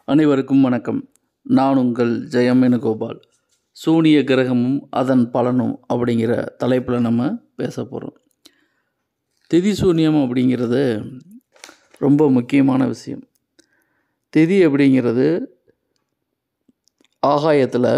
அனைவருக்கும் வணக்கம் நான் உங்கள் ஜெயம் வேணுகோபால் சூனிய கிரகமும் அதன் பலனும் அப்படிங்கிற தலைப்பில் நம்ம பேச போகிறோம் திதி சூனியம் அப்படிங்கிறது ரொம்ப முக்கியமான விஷயம் திதி அப்படிங்கிறது ஆகாயத்தில்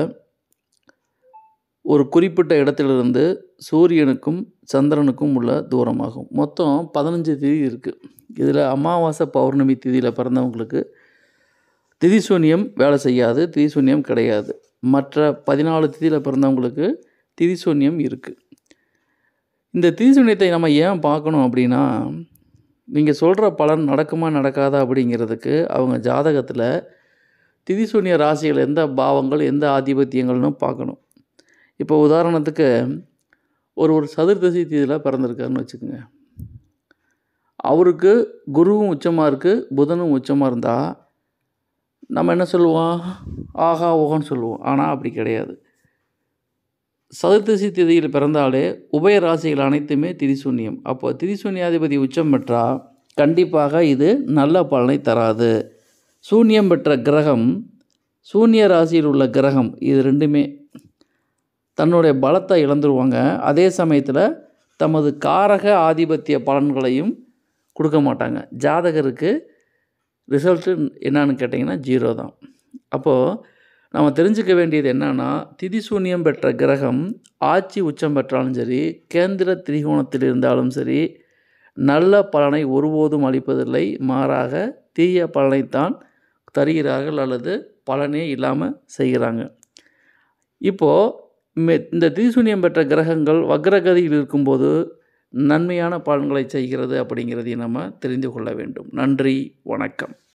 ஒரு குறிப்பிட்ட இடத்திலிருந்து சூரியனுக்கும் சந்திரனுக்கும் உள்ள தூரமாகும் மொத்தம் பதினஞ்சு திதி இருக்குது இதில் அமாவாசை பௌர்ணமி திதியில் பிறந்தவங்களுக்கு திதிசூன்யம் வேலை செய்யாது திதிசூன்யம் கிடையாது மற்ற பதினாலு திதியில் பிறந்தவங்களுக்கு திதிசூன்யம் இருக்குது இந்த திதிசூன்யத்தை நம்ம ஏன் பார்க்கணும் அப்படின்னா நீங்கள் சொல்கிற பலன் நடக்குமா நடக்காதா அப்படிங்கிறதுக்கு அவங்க ஜாதகத்தில் திதிசூன்ய ராசிகள் எந்த பாவங்கள் எந்த ஆதிபத்தியங்கள்னு பார்க்கணும் இப்போ உதாரணத்துக்கு ஒரு ஒரு சதுர்தசி திதியில் பிறந்திருக்காருன்னு வச்சுக்கோங்க அவருக்கு குருவும் உச்சமாக இருக்குது புதனும் உச்சமாக இருந்தால் நம்ம என்ன சொல்லுவோம் ஆஹா ஓஹோன்னு சொல்லுவோம் ஆனால் அப்படி கிடையாது சதுர்த்தசி திதியில் பிறந்தாலே உபய ராசிகள் அனைத்துமே திரிசூன்யம் அப்போ திரிசூன்யாதிபதி உச்சம் பெற்றால் கண்டிப்பாக இது நல்ல பலனை தராது சூன்யம் பெற்ற கிரகம் சூன்ய ராசியில் உள்ள கிரகம் இது ரெண்டுமே தன்னுடைய பலத்தை இழந்துருவாங்க அதே சமயத்தில் தமது காரக ஆதிபத்திய பலன்களையும் கொடுக்க மாட்டாங்க ஜாதகருக்கு ரிசல்ட்டு என்னன்னு கேட்டிங்கன்னா ஜீரோ தான் அப்போது நம்ம தெரிஞ்சுக்க வேண்டியது என்னென்னா திதிசூன்யம் பெற்ற கிரகம் ஆட்சி உச்சம் பெற்றாலும் சரி கேந்திர திரிகோணத்தில் இருந்தாலும் சரி நல்ல பலனை ஒருபோதும் அளிப்பதில்லை மாறாக தீய பலனைத்தான் தருகிறார்கள் அல்லது பலனே இல்லாமல் செய்கிறாங்க இப்போது இந்த திதிசூன்யம் பெற்ற கிரகங்கள் வக்ரகதியில் இருக்கும்போது நன்மையான பலன்களை செய்கிறது அப்படிங்கிறதையும் நம்ம தெரிந்து கொள்ள வேண்டும் நன்றி வணக்கம்